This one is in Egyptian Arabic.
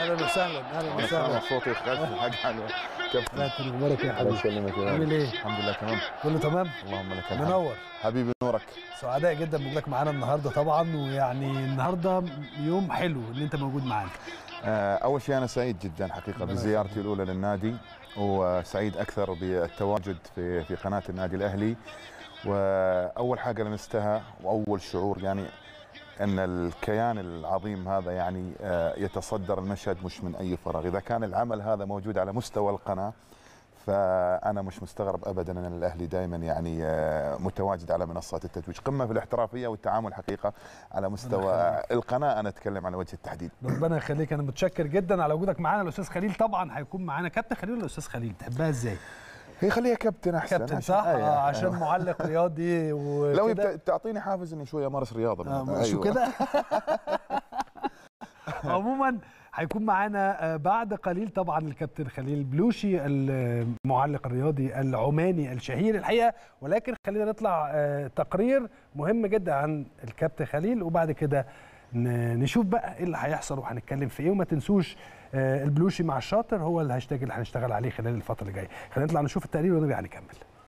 اهلا وسهلا اهلا انا وسهلا صوتي خلف حق حلو كابتن لا اخبارك يا الله حبيبي يسلمك يا عامل غالي. ايه؟ الحمد لله تمام كله تمام؟ اللهم لك الحمد منور حبيبي نورك سعداء جدا بوجودك معانا النهارده طبعا ويعني النهارده يوم حلو ان انت موجود معانا آه، اول شيء انا سعيد جدا حقيقه ربنا بزيارتي الاولى للنادي وسعيد اكثر بالتواجد في في قناه النادي الاهلي واول حاجه لمستها واول شعور يعني ان الكيان العظيم هذا يعني آه، يتصدر المشهد مش من اي فراغ اذا كان العمل هذا موجود على مستوى القناه فانا مش مستغرب ابدا ان الاهلي دائما يعني آه، متواجد على منصات التتويج قمه في الاحترافيه والتعامل حقيقه على مستوى القناه انا اتكلم على وجه التحديد ربنا يخليك انا متشكر جدا على وجودك معانا الاستاذ خليل طبعا هيكون معانا كابتن خليل ولا الاستاذ خليل تحبها ازاي؟ هي خليها كابتن احسن كابتن عشان- صح؟ أيوة. آه عشان معلق رياضي وكده لو يبت- تعطيني حافز اني شويه امارس رياضه آه شو كده؟ عموما هيكون معانا آه، بعد قليل طبعا الكابتن خليل بلوشي المعلق الرياضي العماني الشهير الحقيقه ولكن خلينا نطلع آه، تقرير مهم جدا عن الكابتن خليل وبعد كده ن- نشوف بقى ايه اللي هيحصل وهنتكلم في ايه وما تنسوش آه، البلوشي مع الشاطر هو الهاشتاج اللي هنشتغل عليه خلال الفتره اللي جايه خلينا نطلع نشوف التقرير ونرجع نكمل